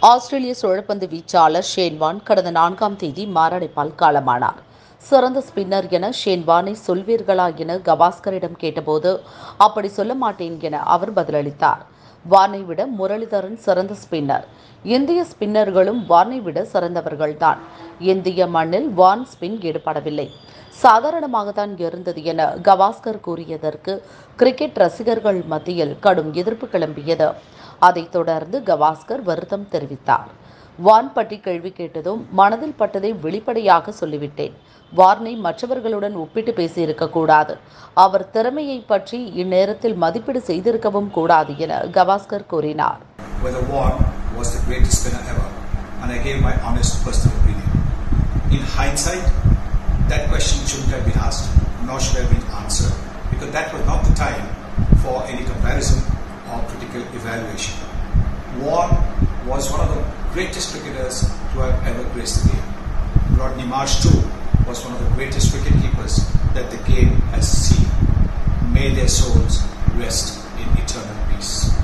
ஆஸ்திரேலிய சுழற்பந்து வீச்சாளர் ஷேன்வான் கடந்த நான்காம் தேதி மாரடைப்பால் காலமானார் சிறந்த ஸ்பின்னர் என ஷேன்வானை சொல்வீர்களா என கவாஸ்கரிடம் கேட்டபோது அப்படி சொல்ல மாட்டேன் என அவர் பதிலளித்தார் வானை விட முரளிதரன் சிறந்த ஸ்பின்னர் இந்திய ஸ்பின்னர்களும் வானை விட சிறந்தவர்கள்தான் இந்திய மண்ணில் வான் ஸ்பின் ஈடுபடவில்லை சாதாரணமாகத்தான் இருந்தது என கவாஸ்கர் கூறியதற்கு கிரிக்கெட் ரசிகர்கள் மத்தியில் கடும் எதிர்ப்பு கிளம்பியது அதைத் தொடர்ந்து கவாஸ்கர் வருத்தம் தெரிவித்தார் வான் பற்றி கேள்வி கேட்டதும் மனதில் பட்டதை வெளிப்படையாக சொல்லிவிட்டேன் வார்னை மற்றவர்களுடன் ஒப்பிட்டு பேசியிருக்க கூடாது அவர் திறமையை பற்றி இந்நேரத்தில் மதிப்பீடு செய்திருக்கவும் கூடாது என கவாஸ்கர் கூறினார் whether Vaughan was the greatest spinner ever, and I gave my honest personal opinion. In hindsight, that question shouldn't have been asked, nor should have been answered, because that was not the time for any comparison or critical evaluation. Vaughan was one of the greatest cricketers to have ever graced the game. Rodney Marsh too was one of the greatest wicket keepers that the game has seen. May their souls rest in eternal peace.